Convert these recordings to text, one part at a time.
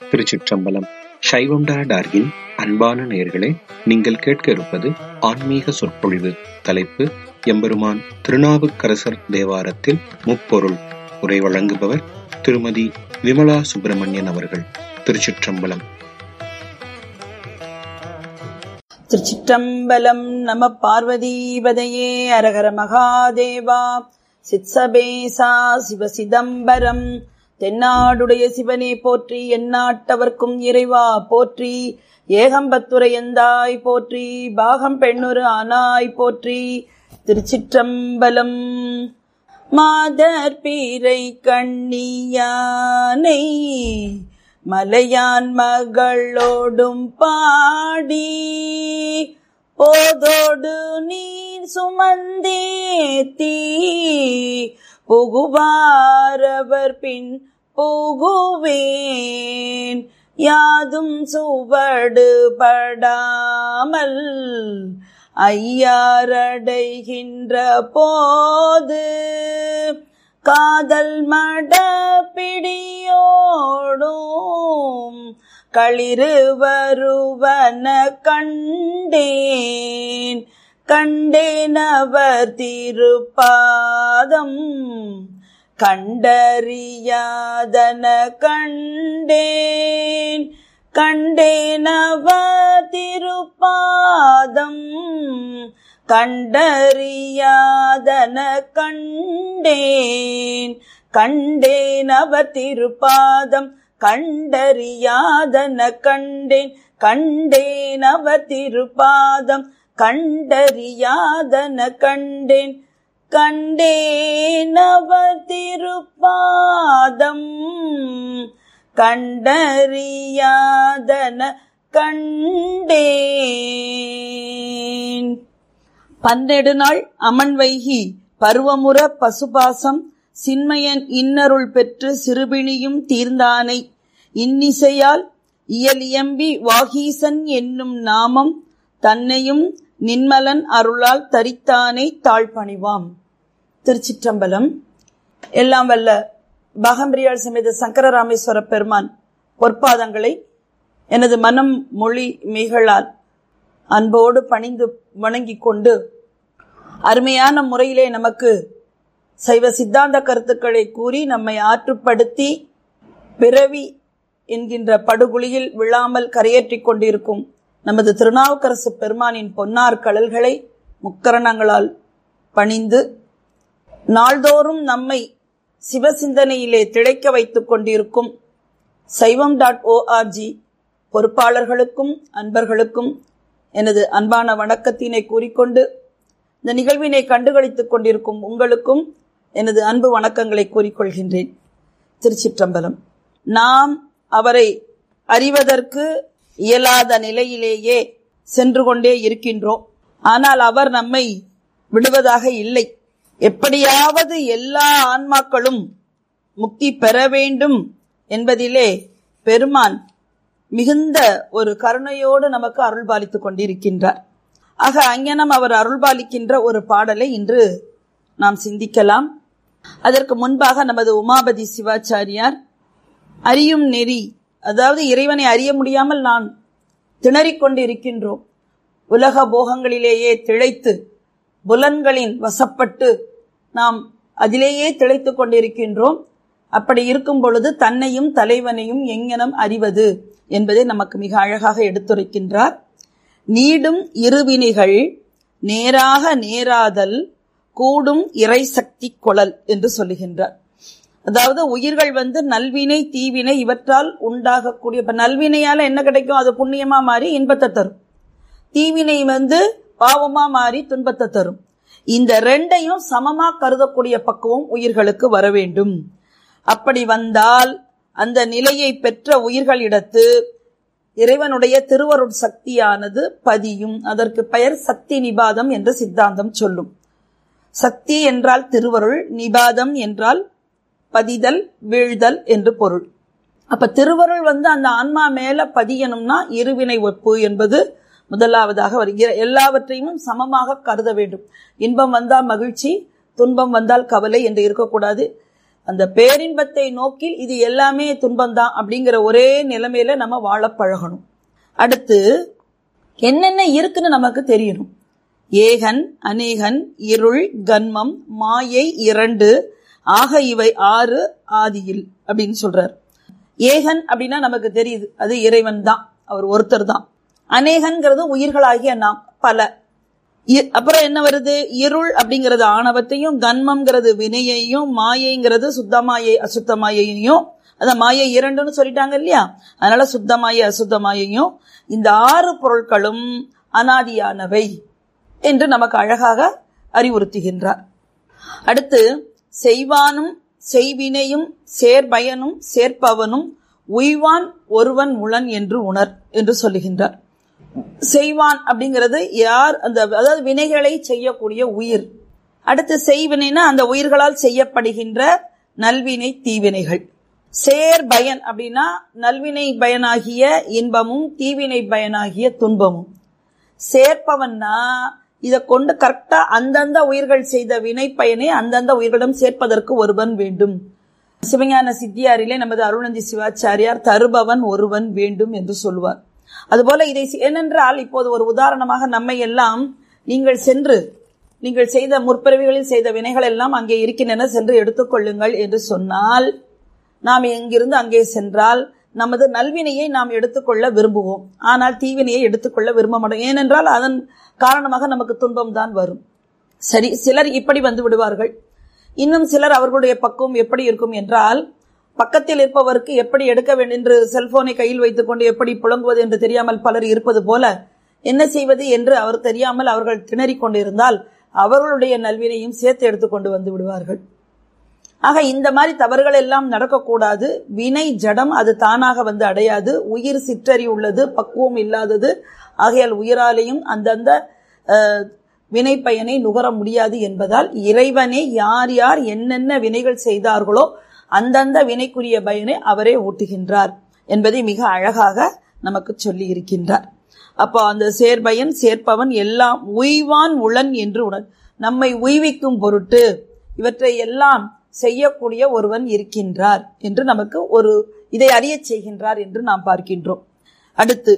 திருச்சிற்றம்பலம் சைவம்டா டார்கின் அன்பான நேயர்களே நீங்கள் கேட்க இருப்பது ஆன்மீக சொற்பொழிவு தலைப்பு எம்பெருமான் திருநாவுக்கரசர் தேவாரத்தில் முப்பொருள் உரை வழங்குபவர் திருமதி விமலா சுப்பிரமணியன் அவர்கள் திருச்சிற்றம்பலம் திருச்சிற்றம்பலம் நம பார்வதீபதையே அரகர மகாதேவா சித்சபேசா சிவ சிதம்பரம் தென்னாடுடைய சிவனே போற்றி எந்நாட்டவர்க்கும் இறைவா போற்றி ஏகம்பத்துரையந்தாய் போற்றி பாகம் பெண்ணுரு ஆனாய் போற்றி திருச்சிற்றம்பலம் மாதர் பீரை கண்ணியானை மலையான் மகளோடும் பாடி போதோடு நீர் சுமந்தேத்தி புகுவாரவர் பின் புகுவேன் யாதும் சுவடு படாமல் ஐயாரடைகின்ற போது காதல் மட பிடியோடும் களிறு வருவன கண்டேன் கண்டேனவர் திருப்பாதம் கண்டறியாதன கண்டேன் கண்டேனவர் திருப்பாதம் கண்டறியாதன கண்டேன் கண்டேன் அவர் திருப்பாதம் கண்டறியாதன கண்டேன் கண்டேன் அவர் திருப்பாதம் கண்டறியாதன கண்டேன் கண்டேன் அவர் திருப்பாதம் கண்டறியாதன கண்டேன் பன்னெடு நாள் அமன் வைகி பருவமுற பசுபாசம் சின்மயன் இன்னருள் பெற்று சிறுபிணியும் தீர்ந்தானை இன்னிசையால் இயலியம்பி வாகீசன் என்னும் நாமம் தன்னையும் நின்மலன் அருளால் தரித்தானை தாழ்பணிவாம் திருச்சிற்றம்பலம் எல்லாம் வல்ல பாகம்பிரியாள் சமேத சங்கரராமேஸ்வர பெருமான் பொற்பாதங்களை எனது மனம் மொழி மெய்களால் அன்போடு பணிந்து வணங்கிக் கொண்டு அருமையான முறையிலே நமக்கு சைவ சித்தாந்த கருத்துக்களை கூறி நம்மை ஆற்றுப்படுத்தி பிறவி என்கின்ற படுகுழியில் விழாமல் கரையேற்றிக் கொண்டிருக்கும் நமது திருநாவுக்கரசு பெருமானின் பொன்னார் கடல்களை முக்கரணங்களால் பணிந்து நாள்தோறும் நம்மை சிவசிந்தனையிலே திளைக்க வைத்துக் கொண்டிருக்கும் சைவம் டாட் ஓஆர்ஜி பொறுப்பாளர்களுக்கும் அன்பர்களுக்கும் எனது அன்பான வணக்கத்தினை கூறிக்கொண்டு இந்த நிகழ்வினை கண்டுகளித்துக் கொண்டிருக்கும் உங்களுக்கும் எனது அன்பு வணக்கங்களை கூறிக்கொள்கின்றேன் திருச்சிற்றம்பலம் நாம் அவரை அறிவதற்கு இயலாத நிலையிலேயே சென்று கொண்டே இருக்கின்றோம் ஆனால் அவர் நம்மை விடுவதாக இல்லை எப்படியாவது எல்லா ஆன்மாக்களும் முக்தி பெற வேண்டும் என்பதிலே பெருமான் மிகுந்த ஒரு கருணையோடு நமக்கு அருள்பாலித்துக் கொண்டிருக்கின்றார் ஆக அங்ஙனம் அவர் அருள்பாலிக்கின்ற ஒரு பாடலை இன்று நாம் சிந்திக்கலாம் அதற்கு முன்பாக நமது உமாபதி சிவாச்சாரியார் அறியும் நெறி அதாவது இறைவனை அறிய முடியாமல் நான் திணறிக் கொண்டு இருக்கின்றோம் உலக போகங்களிலேயே திளைத்து புலன்களின் வசப்பட்டு நாம் அதிலேயே திளைத்துக் கொண்டிருக்கின்றோம் அப்படி இருக்கும் பொழுது தன்னையும் தலைவனையும் எங்கனம் அறிவது என்பதை நமக்கு மிக அழகாக எடுத்துரைக்கின்றார் நீடும் இருவினைகள் நேராக நேராதல் கூடும் இறை சக்தி கொழல் என்று சொல்லுகின்றார் அதாவது உயிர்கள் வந்து நல்வினை தீவினை இவற்றால் உண்டாகக்கூடிய இப்ப நல்வினையால என்ன கிடைக்கும் அது புண்ணியமா மாறி இன்பத்தை தரும் தீவினை வந்து பாவமா மாறி துன்பத்தை தரும் இந்த ரெண்டையும் சமமா கருதக்கூடிய பக்குவம் உயிர்களுக்கு வர வேண்டும் அப்படி வந்தால் அந்த நிலையை பெற்ற உயிர்களிடத்து இறைவனுடைய திருவருட் சக்தியானது பதியும் அதற்கு பெயர் சக்தி நிபாதம் என்று சித்தாந்தம் சொல்லும் சக்தி என்றால் திருவருள் நிபாதம் என்றால் பதிதல் வீழ்தல் என்று பொருள் அப்ப திருவருள் வந்து அந்த ஆன்மா மேல பதியணும்னா இருவினை ஒப்பு என்பது முதலாவதாக வருகிற எல்லாவற்றையும் சமமாக கருத வேண்டும் இன்பம் வந்தால் மகிழ்ச்சி துன்பம் வந்தால் கவலை என்று இருக்கக்கூடாது அந்த பேரின்பத்தை நோக்கில் இது எல்லாமே துன்பம்தான் அப்படிங்கிற ஒரே நிலைமையில நம்ம வாழ பழகணும் அடுத்து என்னென்ன இருக்குன்னு நமக்கு தெரியணும் ஏகன் அநேகன் இருள் கன்மம் மாயை இரண்டு ஆக இவை ஆறு ஆதியில் அப்படின்னு சொல்றார் ஏகன் அப்படின்னா நமக்கு தெரியுது அது இறைவன் தான் அவர் ஒருத்தர் தான் அநேகன்கிறது உயிர்களாகிய நாம் பல இ- அப்புறம் என்ன வருது இருள் அப்படிங்கிறது ஆணவத்தையும் கன்மம்ங்கிறது வினையையும் மாயைங்கிறது சுத்தமாயை அசுத்தமாயையும் அந்த மாயை இரண்டுன்னு சொல்லிட்டாங்க இல்லையா அதனால சுத்தமாயை அசுத்தமாயையும் இந்த ஆறு பொருட்களும் அனாதியானவை என்று நமக்கு அழகாக அறிவுறுத்துகின்றார் அடுத்து செய்வானும் செய்வினையும் சேர்பயனும் சேர்ப்பவனும் உய்வான் ஒருவன் உளன் என்று உணர் என்று சொல்லுகின்றார் செய்வான் அப்படிங்கிறது யார் அந்த அதாவது வினைகளை செய்யக்கூடிய உயிர் அடுத்து செய்வினைனா அந்த உயிர்களால் செய்யப்படுகின்ற நல்வினை தீவினைகள் சேர் பயன் அப்படின்னா நல்வினை பயனாகிய இன்பமும் தீவினை பயனாகிய துன்பமும் சேர்ப்பவன்னா இதை கொண்டு கரெக்டா அந்தந்த உயிர்கள் செய்த வினை பயனை அந்தந்த உயிர்களிடம் சேர்ப்பதற்கு ஒருவன் வேண்டும் சிவஞான சித்தியாரிலே நமது அருணந்தி சிவாச்சாரியார் தருபவன் ஒருவன் வேண்டும் என்று சொல்லுவார் அதுபோல இதை செ- ஏனென்றால் இப்போது ஒரு உதாரணமாக நம்மை எல்லாம் நீங்கள் சென்று நீங்கள் செய்த முற்பிறவிகளில் செய்த வினைகள் எல்லாம் அங்கே இருக்கின்றன சென்று எடுத்துக்கொள்ளுங்கள் என்று சொன்னால் நாம் எங்கிருந்து அங்கே சென்றால் நமது நல்வினையை நாம் எடுத்துக்கொள்ள விரும்புவோம் ஆனால் தீவினையை எடுத்துக்கொள்ள விரும்ப மாட்டோம் ஏனென்றால் அதன் காரணமாக நமக்கு துன்பம் தான் வரும் சரி சிலர் இப்படி வந்து விடுவார்கள் இன்னும் சிலர் அவர்களுடைய பக்குவம் எப்படி இருக்கும் என்றால் பக்கத்தில் இருப்பவருக்கு எப்படி எடுக்க வேண்டும் என்று செல்போனை கையில் வைத்துக்கொண்டு எப்படி புழங்குவது என்று தெரியாமல் பலர் இருப்பது போல என்ன செய்வது என்று அவர் தெரியாமல் அவர்கள் திணறிக் கொண்டிருந்தால் அவர்களுடைய நல்வினையும் சேர்த்து எடுத்துக்கொண்டு வந்து விடுவார்கள் ஆக இந்த மாதிரி தவறுகள் எல்லாம் நடக்கக்கூடாது வினை ஜடம் அது தானாக வந்து அடையாது உயிர் சிற்றறி உள்ளது பக்குவம் இல்லாதது ஆகையால் உயிராலையும் அந்தந்த அஹ், வினை பயனை நுகர முடியாது என்பதால் இறைவனே யார் யார் என்னென்ன வினைகள் செய்தார்களோ அந்தந்த வினைக்குரிய பயனை அவரே ஊட்டுகின்றார் என்பதை மிக அழகாக நமக்கு சொல்லி இருக்கின்றார் அப்போ அந்த சேர்பயன் சேர்ப்பவன் எல்லாம் உய்வான் உளன் என்று உணர் நம்மை உய்விக்கும் பொருட்டு இவற்றை எல்லாம் செய்யக்கூடிய ஒருவன் இருக்கின்றார் என்று நமக்கு ஒரு இதை அறியச் செய்கின்றார் என்று நாம் பார்க்கின்றோம் அடுத்து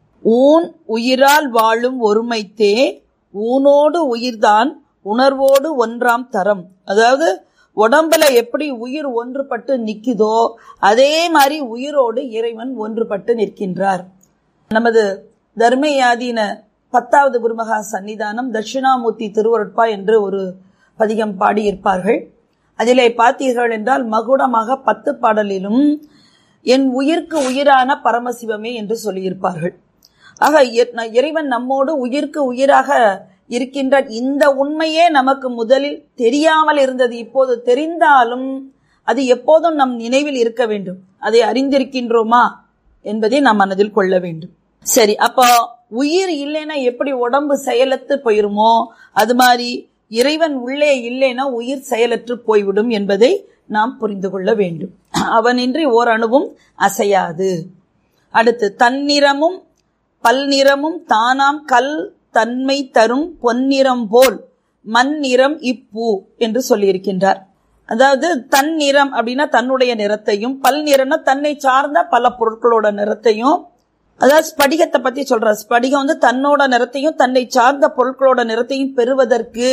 ஊன் உயிரால் வாழும் ஒருமைத்தே ஊனோடு உயிர்தான் உணர்வோடு ஒன்றாம் தரம் அதாவது உடம்புல எப்படி உயிர் ஒன்றுபட்டு நிக்குதோ அதே மாதிரி உயிரோடு இறைவன் ஒன்றுபட்டு நிற்கின்றார் நமது தர்மயாதீன பத்தாவது குருமகா சன்னிதானம் தட்சிணாமூர்த்தி திருவருட்பா என்று ஒரு பதிகம் பாடியிருப்பார்கள் அதிலே பார்த்தீர்கள் என்றால் மகுடமாக பத்து பாடலிலும் என் உயிர்க்கு உயிரான பரமசிவமே என்று சொல்லியிருப்பார்கள் ஆக இ- ந- இறைவன் நம்மோடு உயிர்க்கு உயிராக இருக்கின்ற இந்த உண்மையே நமக்கு முதலில் தெரியாமல் இருந்தது இப்போது தெரிந்தாலும் அது எப்போதும் நம் நினைவில் இருக்க வேண்டும் அதை அறிந்திருக்கின்றோமா என்பதை நாம் மனதில் கொள்ள வேண்டும் சரி அப்போ உயிர் இல்லைன்னா எப்படி உடம்பு செயலற்று போயிருமோ அது மாதிரி இறைவன் உள்ளே இல்லைன்னா உயிர் செயலற்று போய்விடும் என்பதை நாம் புரிந்து கொள்ள வேண்டும் அவனின்றி ஓர் அணுவும் அசையாது அடுத்து தன்னிறமும் பல்நிறமும் தானாம் கல் தன்மை தரும் பொன்னிறம் போல் மண்ணிறம் இப்பூ என்று சொல்லியிருக்கின்றார் அதாவது தன் நிறம் அப்படின்னா தன்னுடைய நிறத்தையும் பல் நிறம்னா தன்னை சார்ந்த பல பொருட்களோட நிறத்தையும் அதாவது ஸ்படிகத்தை பத்தி சொல்ற ஸ்படிகம் வந்து தன்னோட நிறத்தையும் தன்னை சார்ந்த பொருட்களோட நிறத்தையும் பெறுவதற்கு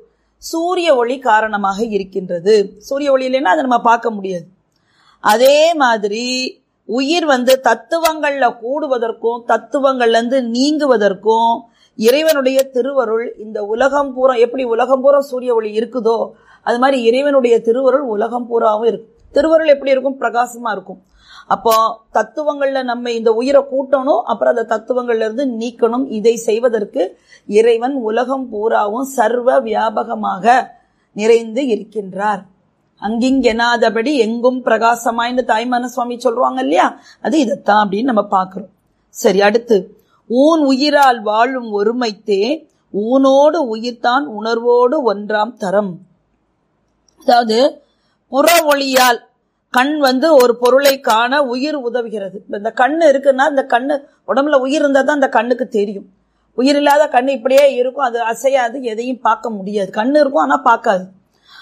சூரிய ஒளி காரணமாக இருக்கின்றது சூரிய ஒளி இல்லைன்னா அதை நம்ம பார்க்க முடியாது அதே மாதிரி உயிர் வந்து தத்துவங்கள்ல கூடுவதற்கும் தத்துவங்கள்ல இருந்து நீங்குவதற்கும் இறைவனுடைய திருவருள் இந்த உலகம் பூரா எப்படி உலகம் பூரா சூரிய ஒளி இருக்குதோ அது மாதிரி இறைவனுடைய திருவருள் உலகம் பூராவும் இருக்கு திருவருள் எப்படி இருக்கும் பிரகாசமா இருக்கும் அப்போ தத்துவங்கள்ல நம்ம இந்த உயிரை கூட்டணும் அப்புறம் அந்த தத்துவங்கள்ல இருந்து நீக்கணும் இதை செய்வதற்கு இறைவன் உலகம் பூராவும் சர்வ வியாபகமாக நிறைந்து இருக்கின்றார் அங்கிங்கெனாதபடி எங்கும் பிரகாசமாய்னு தாய்மான சுவாமி சொல்றாங்க இல்லையா அது இதைத்தான் அப்படின்னு நம்ம பார்க்கிறோம் சரி அடுத்து ஊன் உயிரால் வாழும் ஒருமைத்தே ஊனோடு உயிர்தான் உணர்வோடு ஒன்றாம் தரம் அதாவது புற ஒளியால் கண் வந்து ஒரு பொருளை காண உயிர் உதவுகிறது இப்ப இந்த கண்ணு இருக்குன்னா இந்த கண்ணு உடம்புல உயிர் இருந்தா தான் அந்த கண்ணுக்கு தெரியும் உயிர் இல்லாத கண்ணு இப்படியே இருக்கும் அது அசையாது எதையும் பார்க்க முடியாது கண்ணு இருக்கும் ஆனா பார்க்காது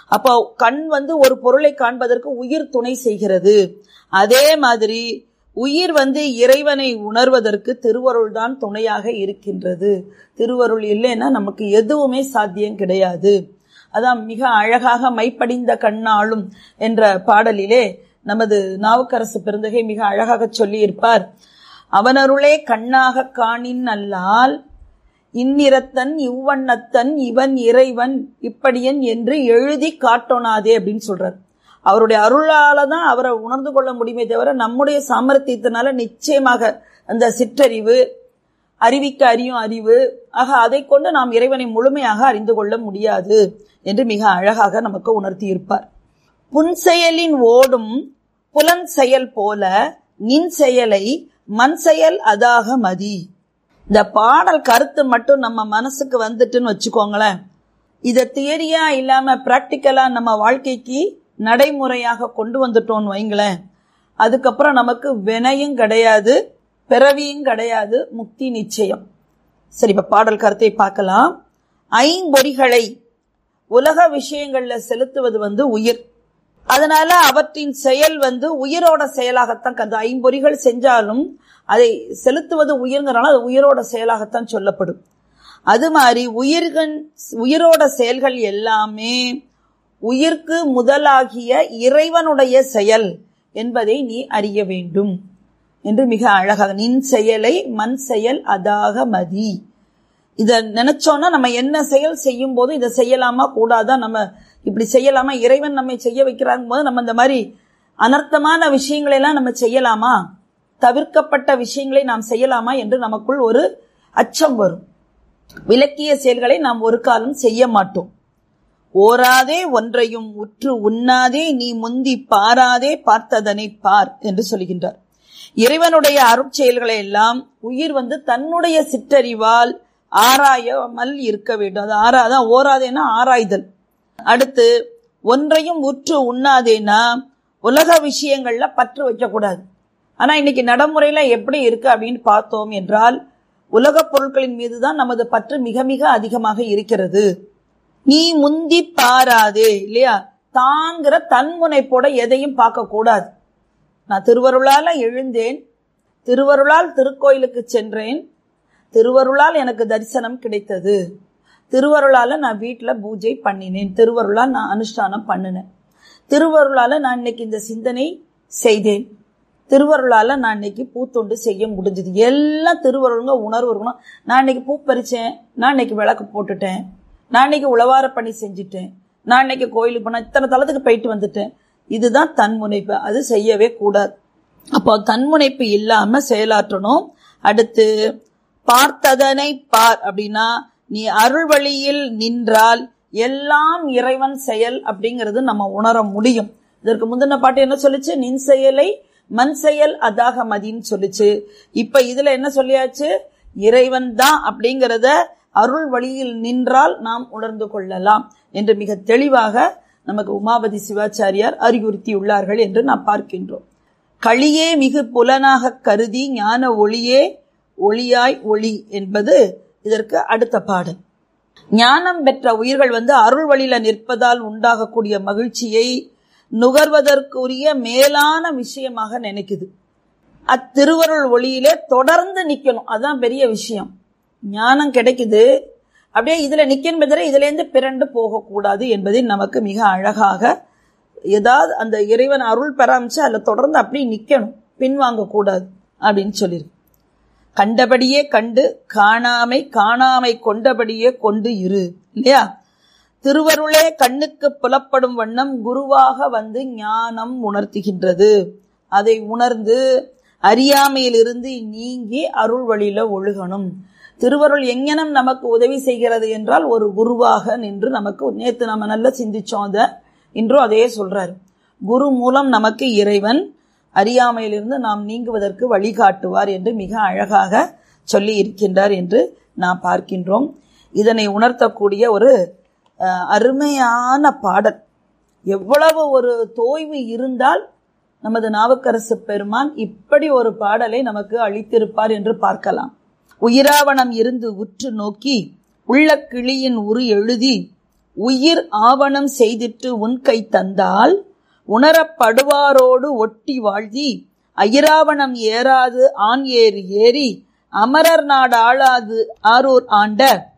அப்போ கண் வந்து ஒரு பொருளை காண்பதற்கு உயிர் துணை செய்கிறது அதே மாதிரி உயிர் வந்து இறைவனை உணர்வதற்கு திருவருள் தான் துணையாக இருக்கின்றது திருவருள் இல்லைன்னா நமக்கு எதுவுமே சாத்தியம் கிடையாது அதான் மிக அழகாக மைப்படிந்த கண்ணாளும் என்ற பாடலிலே நமது நாவுக்கரசு பெருந்தகை மிக அழகாக சொல்லியிருப்பார் அவனருளே கண்ணாக காணின் அல்லால் இந்நிறத்தன் இவ்வண்ணத்தன் இவன் இறைவன் இப்படியன் என்று எழுதி காட்டோனாதே அப்படின்னு சொல்றார் அவருடைய அருளால தான் அவரை உணர்ந்து கொள்ள முடியுமே தவிர நம்முடைய சாமர்த்தியத்தினால நிச்சயமாக அந்த சிற்றறிவு அறிவிக்க அறியும் அறிவு ஆக அதை கொண்டு நாம் இறைவனை முழுமையாக அறிந்து கொள்ள முடியாது என்று மிக அழகாக நமக்கு உணர்த்தி இருப்பார் புன்செயலின் ஓடும் புலன் செயல் போல நின் செயலை மண் செயல் அதாக மதி இந்த பாடல் கருத்து மட்டும் நம்ம மனசுக்கு வந்துட்டுன்னு வச்சுக்கோங்களேன் இதை தியரியா இல்லாம பிராக்டிக்கலா நம்ம வாழ்க்கைக்கு நடைமுறையாக கொண்டு வந்துட்டோம்னு வைங்களேன் அதுக்கப்புறம் நமக்கு வினையும் கிடையாது பிறவியும் கிடையாது முக்தி நிச்சயம் சரி இப்ப பாடல் கருத்தை பார்க்கலாம் ஐம்பொறிகளை உலக விஷயங்கள்ல செலுத்துவது வந்து உயிர் அதனால அவற்றின் செயல் வந்து உயிரோட செயலாகத்தான் அந்த ஐம்பொறிகள் செஞ்சாலும் அதை செலுத்துவது உயிர்ங்கிறனால அது உயிரோட செயலாகத்தான் சொல்லப்படும் அது மாதிரி உயிர்கள் உயிரோட செயல்கள் எல்லாமே உயிர்க்கு முதலாகிய இறைவனுடைய செயல் என்பதை நீ அறிய வேண்டும் என்று மிக அழகாக நின் செயலை மண் செயல் அதாக மதி இத நினைச்சோம்னா நம்ம என்ன செயல் செய்யும் போது இதை செய்யலாமா கூடாதா நம்ம இப்படி செய்யலாமா இறைவன் நம்மை செய்ய வைக்கிறாங்க போது நம்ம இந்த மாதிரி அனர்த்தமான விஷயங்களை எல்லாம் நம்ம செய்யலாமா தவிர்க்கப்பட்ட விஷயங்களை நாம் செய்யலாமா என்று நமக்குள் ஒரு அச்சம் வரும் விலக்கிய செயல்களை நாம் ஒரு காலம் செய்ய மாட்டோம் ஓராதே ஒன்றையும் உற்று உண்ணாதே நீ முந்தி பாராதே பார்த்ததனை பார் என்று சொல்கின்றார் இறைவனுடைய அருட்செயல்களை எல்லாம் உயிர் வந்து தன்னுடைய சிற்றறிவால் ஆராயாமல் இருக்க வேண்டும் அது ஆறாதான் ஓராதேனா ஆராய்தல் அடுத்து ஒன்றையும் உற்று உண்ணாதேனா உலக விஷயங்கள்ல பற்று வைக்கக்கூடாது ஆனா இன்னைக்கு நடைமுறையில எப்படி இருக்கு அப்படின்னு பார்த்தோம் என்றால் உலக பொருட்களின் மீதுதான் நமது பற்று மிக மிக அதிகமாக இருக்கிறது நீ முந்தி பாராதே இல்லையா தாங்கிற தன்முனைப்போட எதையும் பார்க்க கூடாது நான் திருவருளால எழுந்தேன் திருவருளால் திருக்கோயிலுக்கு சென்றேன் திருவருளால் எனக்கு தரிசனம் கிடைத்தது திருவருளால நான் வீட்டில் பூஜை பண்ணினேன் திருவருளால் நான் அனுஷ்டானம் பண்ணினேன் திருவருளால நான் இன்னைக்கு இந்த சிந்தனை செய்தேன் திருவருளால நான் இன்னைக்கு பூத்தொண்டு செய்ய முடிஞ்சது எல்லாம் திருவருளுங்க உணர்வு இருக்கணும் நான் இன்னைக்கு பூ பறிச்சேன் நான் இன்னைக்கு விளக்கு போட்டுட்டேன் நான் இன்னைக்கு உழவார பணி செஞ்சுட்டேன் நான் இன்னைக்கு கோயிலுக்கு போனேன் இத்தனை தளத்துக்கு போயிட்டு வந்துட்டேன் இதுதான் தன்முனைப்பு அது செய்யவே கூடாது அப்போ தன்முனைப்பு இல்லாம செயலாற்றணும் அடுத்து பார்த்ததனை பார் அப்படின்னா நீ அருள் வழியில் நின்றால் எல்லாம் இறைவன் செயல் அப்படிங்கிறது நம்ம உணர முடியும் இதற்கு முந்தின பாட்டு என்ன சொல்லுச்சு நின் செயலை மண் செயல் அதாக மதின்னு சொல்லுச்சு இப்ப இதுல என்ன சொல்லியாச்சு இறைவன் தான் அப்படிங்கிறத அருள் வழியில் நின்றால் நாம் உணர்ந்து கொள்ளலாம் என்று மிக தெளிவாக நமக்கு உமாபதி சிவாச்சாரியார் அறிவுறுத்தியுள்ளார்கள் என்று நாம் பார்க்கின்றோம் களியே மிகு புலனாக கருதி ஞான ஒளியே ஒளியாய் ஒளி என்பது இதற்கு அடுத்த பாடல் ஞானம் பெற்ற உயிர்கள் வந்து அருள் வழியில நிற்பதால் உண்டாகக்கூடிய மகிழ்ச்சியை நுகர்வதற்குரிய மேலான விஷயமாக நினைக்குது அத்திருவருள் ஒளியிலே தொடர்ந்து நிக்கணும் அதுதான் பெரிய விஷயம் ஞானம் கிடைக்குது அப்படியே இதுல நிக்கணும் தவிர இதுல இருந்து பிறண்டு போகக்கூடாது என்பதை நமக்கு மிக அழகாக ஏதாவது அந்த இறைவன் அருள் பெறாமிச்சு அதுல தொடர்ந்து அப்படியே நிக்கணும் பின்வாங்க கூடாது அப்படின்னு சொல்லியிருக்கு கண்டபடியே கண்டு காணாமை காணாமை கொண்டபடியே கொண்டு இரு இல்லையா திருவருளே கண்ணுக்கு புலப்படும் வண்ணம் குருவாக வந்து ஞானம் உணர்த்துகின்றது அதை உணர்ந்து அறியாமையிலிருந்து நீங்கி அருள் வழியில ஒழுகணும் திருவருள் எங்கனம் நமக்கு உதவி செய்கிறது என்றால் ஒரு குருவாக நின்று நமக்கு நேத்து நம்ம நல்லா சிந்திச்சோம் அத இன்றும் அதையே சொல்றாரு குரு மூலம் நமக்கு இறைவன் அறியாமையிலிருந்து நாம் நீங்குவதற்கு வழிகாட்டுவார் என்று மிக அழகாக சொல்லி இருக்கின்றார் என்று நாம் பார்க்கின்றோம் இதனை உணர்த்தக்கூடிய ஒரு அஹ், அருமையான பாடல் எவ்வளவு ஒரு தோய்வு இருந்தால் நமது நாவுக்கரசு பெருமான் இப்படி ஒரு பாடலை நமக்கு அளித்திருப்பார் என்று பார்க்கலாம் உயிராவணம் இருந்து உற்று நோக்கி உள்ள கிளியின் உரு எழுதி உயிர் ஆவணம் செய்திட்டு உன் கை தந்தால் உணரப்படுவாரோடு ஒட்டி வாழ்தி ஐராவணம் ஏறாது ஆண் ஏறு ஏறி அமரர் நாடு ஆளாது ஆரூர் ஆண்ட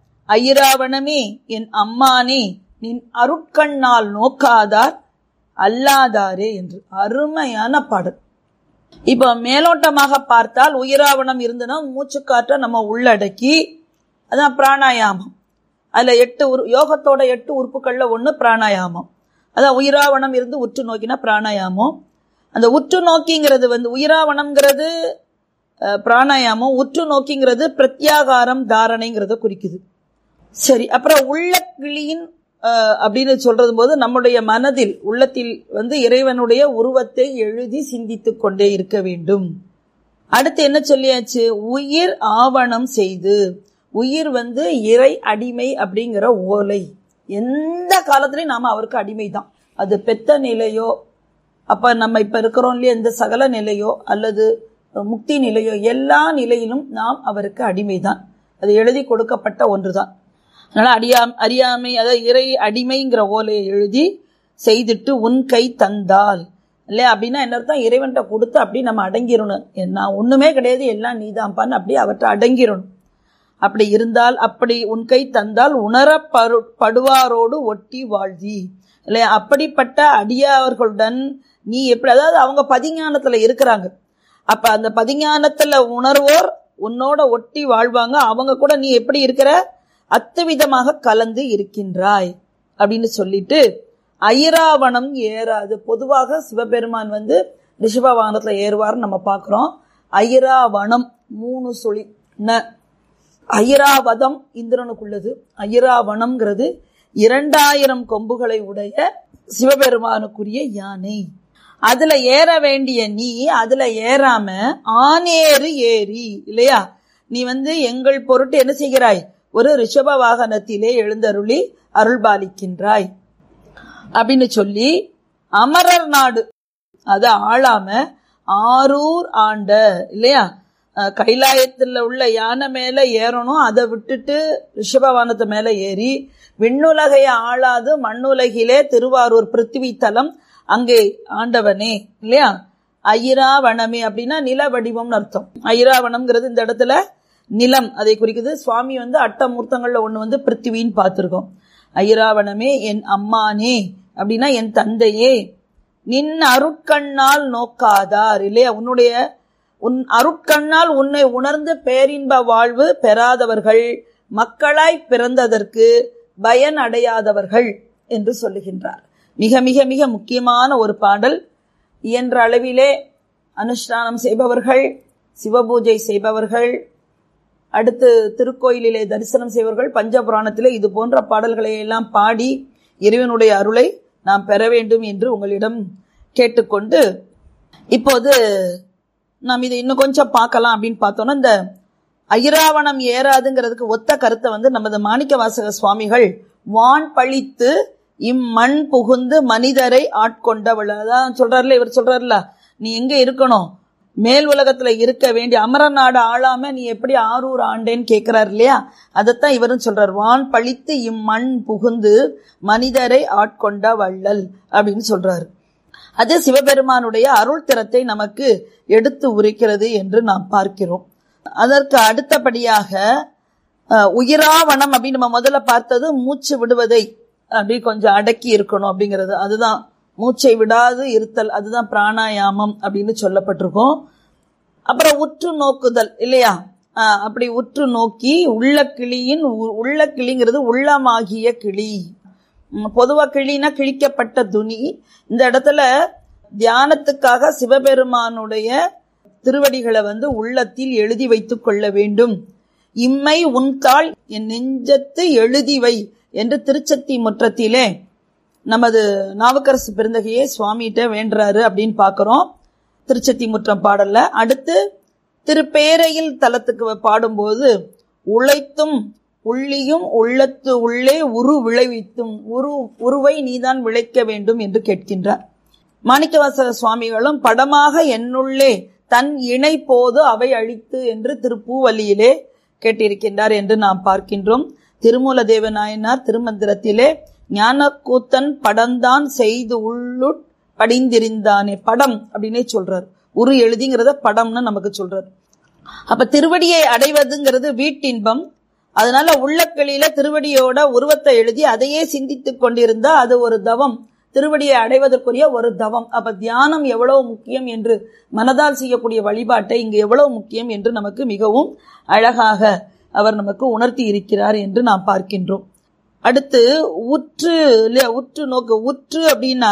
ஐராவணமே என் அம்மானே நின் அருட்கண்ணால் நோக்காதார் அல்லாதாரே என்று அருமையான பாடல் இப்ப மேலோட்டமாக பார்த்தால் உயிராவணம் இருந்தனா மூச்சுக்காற்றை நம்ம உள்ளடக்கி அதான் பிராணாயாமம் அதுல எட்டு உரு யோகத்தோட எட்டு உறுப்புகள்ல ஒண்ணு பிராணாயாமம் அதான் உயிராவணம் இருந்து உற்று நோக்கினா பிராணாயாமம் அந்த உற்று நோக்கிங்கிறது வந்து உயிராவணம்ங்கிறது அஹ், பிராணாயாமம் உற்று நோக்கிங்கிறது பிரத்யாகாரம் தாரணைங்கிறத குறிக்குது சரி அப்புறம் உள்ள கிளியின் அஹ், அப்படின்னு சொல்றது போது நம்முடைய மனதில் உள்ளத்தில் வந்து இறைவனுடைய உருவத்தை எழுதி சிந்தித்துக் கொண்டே இருக்க வேண்டும் அடுத்து என்ன சொல்லியாச்சு உயிர் ஆவணம் செய்து உயிர் வந்து இறை அடிமை அப்படிங்கிற ஓலை எந்த காலத்திலையும் நாம அவருக்கு அடிமை தான் அது பெத்த நிலையோ அப்ப நம்ம இப்ப இருக்கிறோம் இல்லையா இந்த சகல நிலையோ அல்லது முக்தி நிலையோ எல்லா நிலையிலும் நாம் அவருக்கு அடிமைதான் அது எழுதி கொடுக்கப்பட்ட ஒன்றுதான் அதனால அடியா அறியாமை அதாவது இறை அடிமைங்கிற ஓலையை எழுதி செய்துட்டு உன் கை தந்தால் இல்லையா அப்படின்னா என்ன அர்த்தம் இறைவன்கிட்ட கொடுத்து அப்படி நம்ம அடங்கிடணும் நான் ஒண்ணுமே கிடையாது எல்லாம் நீதான்பான்னு அப்படி அவற்றை அடங்கிடணும் அப்படி இருந்தால் அப்படி உன் கை தந்தால் உணரப்படு படுவாரோடு ஒட்டி வாழ்தி இல்லையா அப்படிப்பட்ட அடியாவர்களுடன் நீ எப்படி அதாவது அவங்க பதிஞானத்துல இருக்கிறாங்க அப்ப அந்த பதிஞானத்துல உணர்வோர் உன்னோட ஒட்டி வாழ்வாங்க அவங்க கூட நீ எப்படி இருக்கிற அத்துவிதமாக கலந்து இருக்கின்றாய் அப்படின்னு சொல்லிட்டு ஐராவணம் ஏறாது பொதுவாக சிவபெருமான் வந்து ரிஷப வாகனத்துல ஏறுவார்னு நம்ம பார்க்கிறோம் ஐராவணம் மூணு சுழி ந ஐராவதம் இந்திரனுக்குள்ளது ஐராவணம்ங்கிறது இரண்டாயிரம் கொம்புகளை உடைய சிவபெருமானுக்குரிய யானை அதுல ஏற வேண்டிய நீ அதுல ஏறாம ஆனேறு ஏறி இல்லையா நீ வந்து எங்கள் பொருட்டு என்ன செய்கிறாய் ஒரு ரிஷப வாகனத்திலே எழுந்தருளி அருள்பாலிக்கின்றாய் அப்படின்னு சொல்லி அமரர் நாடு அது ஆளாம ஆரூர் ஆண்ட இல்லையா அஹ் கைலாயத்துல உள்ள யானை மேல ஏறணும் அதை விட்டுட்டு ரிஷபவானத்து மேல ஏறி விண்ணுலகை ஆளாது மண்ணுலகிலே திருவாரூர் பிருத்திவி தலம் அங்கே ஆண்டவனே இல்லையா ஐராவணமே அப்படின்னா நில வடிவம்னு அர்த்தம் ஐராவணம்ங்கிறது இந்த இடத்துல நிலம் அதை குறிக்குது சுவாமி வந்து அட்டமூர்த்தங்கள்ல ஒண்ணு வந்து பிருத்திவின்னு பார்த்திருக்கோம் ஐராவணமே என் அம்மானே அப்படின்னா என் தந்தையே நின் அருட்கண்ணால் நோக்காதார் இல்லையா உன்னுடைய உன் அருட்கண்ணால் உன்னை உணர்ந்து பேரின்ப வாழ்வு பெறாதவர்கள் மக்களாய் பிறந்ததற்கு பயன் அடையாதவர்கள் என்று சொல்லுகின்றார் மிக மிக மிக முக்கியமான ஒரு பாடல் இயன்ற அளவிலே அனுஷ்டானம் செய்பவர்கள் சிவபூஜை செய்பவர்கள் அடுத்து திருக்கோயிலிலே தரிசனம் செய்வர்கள் பஞ்சபுராணத்திலே இது போன்ற பாடல்களை எல்லாம் பாடி இறைவனுடைய அருளை நாம் பெற வேண்டும் என்று உங்களிடம் கேட்டுக்கொண்டு இப்போது நாம் இதை இன்னும் கொஞ்சம் பார்க்கலாம் அப்படின்னு பார்த்தோம்னா இந்த ஐராவணம் ஏறாதுங்கிறதுக்கு ஒத்த கருத்தை வந்து நமது மாணிக்க வாசக சுவாமிகள் வான் பழித்து இம்மண் புகுந்து மனிதரை ஆட்கொண்டவள் அதான் சொல்றாருல இவர் சொல்றாருல நீ எங்க இருக்கணும் மேல் உலகத்துல இருக்க வேண்டிய அமர நாடு ஆளாம நீ எப்படி ஆரூர் ஆண்டேன்னு கேட்கிறார் இல்லையா அதைத்தான் இவரும் சொல்றார் வான் பழித்து இம்மண் புகுந்து மனிதரை ஆட்கொண்ட வள்ளல் அப்படின்னு சொல்றாரு அது சிவபெருமானுடைய அருள் திறத்தை நமக்கு எடுத்து உரைக்கிறது என்று நாம் பார்க்கிறோம் அதற்கு அடுத்தபடியாக அஹ், உயிராவணம் அப்படின்னு நம்ம முதல்ல பார்த்தது மூச்சு விடுவதை அப்படி கொஞ்சம் அடக்கி இருக்கணும் அப்படிங்கிறது அதுதான் மூச்சை விடாது இருத்தல் அதுதான் பிராணாயாமம் அப்படின்னு சொல்லப்பட்டிருக்கும் அப்புறம் உற்று நோக்குதல் இல்லையா ஆஹ் அப்படி உற்று நோக்கி உள்ள கிளியின் உ- உள்ள கிளிங்கிறது உள்ளமாகிய கிளி உம், பொதுவா கிளினா கிழிக்கப்பட்ட துணி இந்த இடத்துல தியானத்துக்காக சிவபெருமானுடைய திருவடிகளை வந்து உள்ளத்தில் எழுதி வைத்துக் கொள்ள வேண்டும் இம்மை உன்கால் என் நெஞ்சத்து எழுதி வை என்று திருச்சத்தி முற்றத்திலே நமது நாவுக்கரசு பெருந்தகையே சுவாமிகிட்ட வேண்டுறாரு அப்படின்னு பார்க்கிறோம் திருச்சத்தி முற்றம் பாடல்ல அடுத்து திருப்பேரையில் தலத்துக்கு பாடும்போது உழைத்தும் உள்ளியும் உள்ளத்து உள்ளே உரு விளைவித்தும் உரு உருவை நீதான் விளைக்க வேண்டும் என்று கேட்கின்றார் மாணிக்கவாசக சுவாமிகளும் படமாக என்னுள்ளே தன் இணை போது அவை அழித்து என்று திருப்பூவல்லியிலே கேட்டிருக்கின்றார் என்று நாம் பார்க்கின்றோம் திருமூல தேவநாயனார் திருமந்திரத்திலே ஞானக்கூத்தன் படம்தான் செய்து உள்ளுட் படிந்திருந்தானே படம் அப்படின்னே சொல்றார் உரு எழுதிங்கிறத படம்னு நமக்கு சொல்றார் அப்ப திருவடியை அடைவதுங்கிறது வீட்டின்பம் அதனால உள்ளக்களியில திருவடியோட உருவத்தை எழுதி அதையே சிந்தித்துக் கொண்டிருந்தா அது ஒரு தவம் திருவடியை அடைவதற்குரிய ஒரு தவம் அப்ப தியானம் எவ்வளவு முக்கியம் என்று மனதால் செய்யக்கூடிய வழிபாட்டை இங்கு எவ்வளவு முக்கியம் என்று நமக்கு மிகவும் அழகாக அவர் நமக்கு உணர்த்தி இருக்கிறார் என்று நாம் பார்க்கின்றோம் அடுத்து உற்று இல்லையா உற்று நோக்கு உற்று அப்படின்னா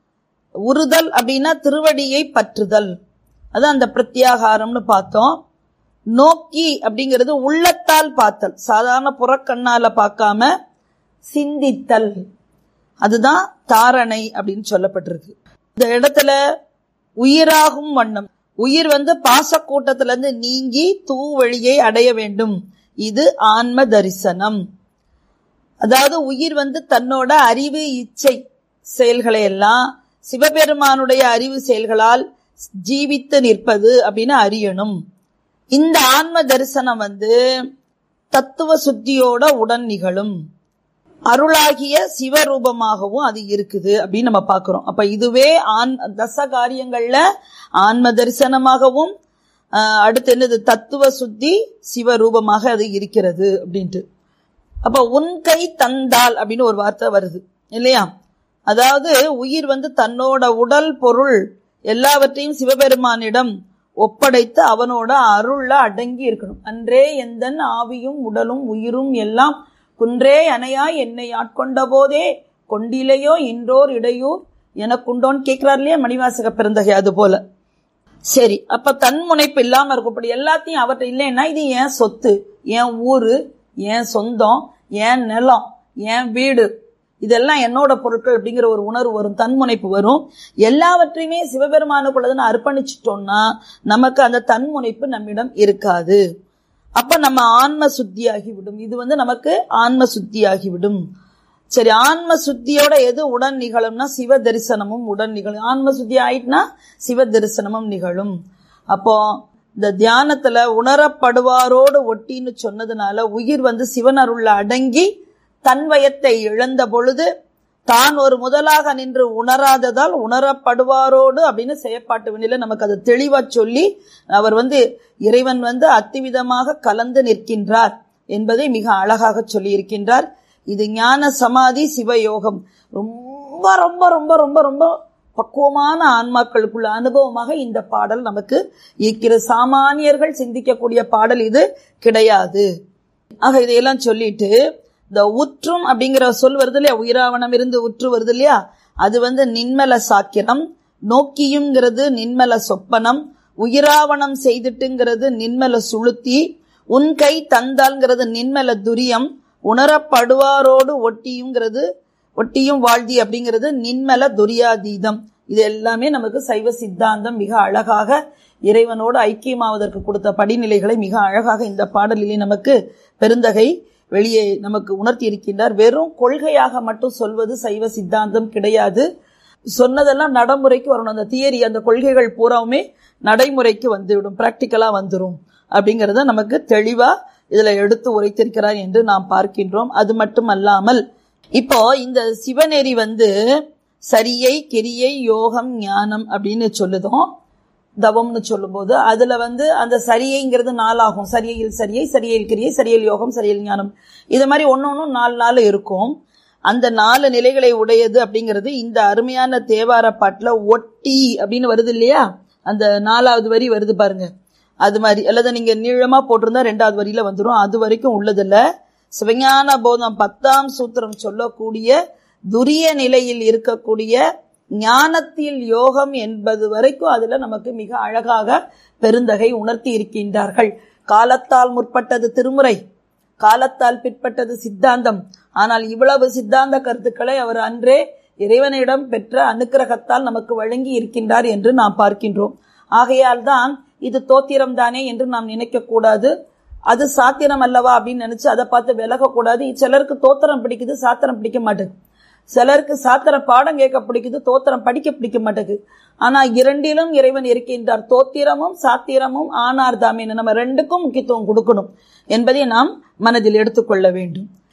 உறுதல் அப்படின்னா திருவடியை பற்றுதல் அது அந்த பிரத்யாகாரம்னு பார்த்தோம் நோக்கி அப்படிங்கிறது உள்ளத்தால் பார்த்தல் சாதாரண புறக்கண்ணால பார்க்காம சிந்தித்தல் அதுதான் தாரணை அப்படின்னு சொல்லப்பட்டிருக்கு இந்த இடத்துல உயிராகும் வண்ணம் உயிர் வந்து பாசக்கூட்டத்துல இருந்து நீங்கி தூ வழியை அடைய வேண்டும் இது ஆன்ம தரிசனம் அதாவது உயிர் வந்து தன்னோட அறிவு இச்சை செயல்களை எல்லாம் சிவபெருமானுடைய அறிவு செயல்களால் ஜீவித்து நிற்பது அப்படின்னு அறியணும் இந்த ஆன்ம தரிசனம் வந்து தத்துவ சுத்தியோட உடன் நிகழும் அருளாகிய சிவரூபமாகவும் அது இருக்குது அப்படின்னு நம்ம பார்க்கிறோம் அப்ப இதுவே ஆன் தச காரியங்கள்ல ஆன்ம தரிசனமாகவும் ஆஹ், அடுத்து என்னது தத்துவ சுத்தி சிவரூபமாக அது இருக்கிறது அப்படின்ட்டு அப்ப உன் கை தந்தால் அப்படின்னு ஒரு வார்த்தை வருது இல்லையா அதாவது உயிர் வந்து தன்னோட உடல் பொருள் எல்லாவற்றையும் சிவபெருமானிடம் ஒப்படைத்து அவனோட அருள்ல அடங்கி இருக்கணும் அன்றே எந்தன் ஆவியும் உடலும் உயிரும் எல்லாம் குன்றே அணையாய் என்னை ஆட்கொண்ட போதே கொண்டிலையோ இன்றோர் இடையூர் எனக்குண்டோன்னு கேட்கிறார் இல்லையா மணிவாசக பிறந்தகை அது போல சரி அப்ப தன் முனைப்பு இல்லாம இருக்கும் இப்படி எல்லாத்தையும் அவர்கிட்ட இல்லைன்னா இது என் சொத்து என் ஊரு என் சொந்தம் என் நிலம் என் வீடு இதெல்லாம் என்னோட பொருட்கள் அப்படிங்கிற ஒரு உணர்வு வரும் தன்முனைப்பு வரும் எல்லாவற்றையுமே சிவபெருமானுக்குள்ளதுன்னு அர்ப்பணிச்சிட்டோம்னா நமக்கு அந்த தன்முனைப்பு நம்மிடம் இருக்காது அப்ப நம்ம ஆன்ம சுத்தியாகி விடும் இது வந்து நமக்கு ஆன்ம சுத்தியாகி விடும் சரி ஆன்ம சுத்தியோட எது உடன் நிகழும்னா சிவ தரிசனமும் உடன் நிகழும் ஆன்ம சுத்தி ஆயிட்டுனா சிவ தரிசனமும் நிகழும் அப்போ இந்த தியானத்துல உணரப்படுவாரோடு ஒட்டின்னு சொன்னதுனால உயிர் வந்து சிவன் அருள்ல அடங்கி தன்வயத்தை இழந்த பொழுது தான் ஒரு முதலாக நின்று உணராததால் உணரப்படுவாரோடு அப்படின்னு செயற்பாட்டு வினையில நமக்கு அது தெளிவா சொல்லி அவர் வந்து இறைவன் வந்து அத்திவிதமாக கலந்து நிற்கின்றார் என்பதை மிக அழகாக சொல்லி இருக்கின்றார் இது ஞான சமாதி சிவயோகம் ரொம்ப ரொம்ப ரொம்ப ரொம்ப ரொம்ப பக்குவமான ஆன்மாக்களுக்குள்ள அனுபவமாக இந்த பாடல் நமக்கு இருக்கிற சாமானியர்கள் சிந்திக்கக்கூடிய பாடல் இது கிடையாது ஆக இதையெல்லாம் சொல்லிட்டு இந்த உற்றும் அப்படிங்கிற சொல் வருது இல்லையா உயிராவணம் இருந்து உற்று வருது இல்லையா அது வந்து நின்மல சாக்கிரம் நோக்கியுங்கிறது நின்மல சொப்பனம் உயிராவணம் செய்துட்டுங்கிறது நின்மல சுளுத்தி உன் கை தந்தால்ங்கிறது நின்மல துரியம் உணரப்படுவாரோடு ஒட்டியுங்கிறது ஒட்டியும் வாழ்தி அப்படிங்கிறது நின்மல துரியாதீதம் இது எல்லாமே நமக்கு சைவ சித்தாந்தம் மிக அழகாக இறைவனோடு ஐக்கியமாவதற்கு கொடுத்த படிநிலைகளை மிக அழகாக இந்த பாடலிலே நமக்கு பெருந்தகை வெளியே நமக்கு உணர்த்தி இருக்கின்றார் வெறும் கொள்கையாக மட்டும் சொல்வது சைவ சித்தாந்தம் கிடையாது சொன்னதெல்லாம் நடைமுறைக்கு வரணும் அந்த தியரி அந்த கொள்கைகள் பூராவுமே நடைமுறைக்கு வந்துவிடும் பிராக்டிக்கலா வந்துரும் அப்படிங்கறத நமக்கு தெளிவா இதுல எடுத்து உரைத்திருக்கிறார் என்று நாம் பார்க்கின்றோம் அது மட்டுமல்லாமல் இப்போ இந்த சிவநெறி வந்து சரியை கிரியை யோகம் ஞானம் அப்படின்னு சொல்லுதோம் தவம்னு சொல்லும்போது அதுல வந்து அந்த சரியைங்கிறது நாளாகும் சரியையில் சரியை சரியையில் கிரியை சரியல் யோகம் சரியல் ஞானம் இது மாதிரி ஒன்னொன்னும் நாலு நாள் இருக்கும் அந்த நாலு நிலைகளை உடையது அப்படிங்கிறது இந்த அருமையான தேவார பாட்டுல ஒட்டி அப்படின்னு வருது இல்லையா அந்த நாலாவது வரி வருது பாருங்க அது மாதிரி அல்லது நீங்க நீளமா போட்டிருந்தா ரெண்டாவது வரியில வந்துடும் அது வரைக்கும் உள்ளதில்ல சிவஞான போதம் பத்தாம் சூத்திரம் சொல்லக்கூடிய துரிய நிலையில் இருக்கக்கூடிய ஞானத்தில் யோகம் என்பது வரைக்கும் அதுல நமக்கு மிக அழகாக பெருந்தகை உணர்த்தி இருக்கின்றார்கள் காலத்தால் முற்பட்டது திருமுறை காலத்தால் பிற்பட்டது சித்தாந்தம் ஆனால் இவ்வளவு சித்தாந்த கருத்துக்களை அவர் அன்றே இறைவனிடம் பெற்ற அனுக்கிரகத்தால் நமக்கு வழங்கி இருக்கின்றார் என்று நாம் பார்க்கின்றோம் ஆகையால் தான் இது தோத்திரம் தானே என்று நாம் நினைக்க கூடாது அது சாத்திரம் அல்லவா அப்படின்னு நினைச்சு அதை பார்த்து விலகக்கூடாது சிலருக்கு தோத்திரம் பிடிக்குது சாத்திரம் பிடிக்க மாட்டேங்குது சிலருக்கு சாத்திர பாடம் கேட்க பிடிக்குது தோத்திரம் படிக்க பிடிக்க மாட்டேங்குது ஆனா இரண்டிலும் இறைவன் இருக்கின்றார் தோத்திரமும் சாத்திரமும் ஆனார் தாமே நம்ம ரெண்டுக்கும் முக்கியத்துவம் கொடுக்கணும் என்பதை நாம் மனதில் எடுத்துக்கொள்ள வேண்டும்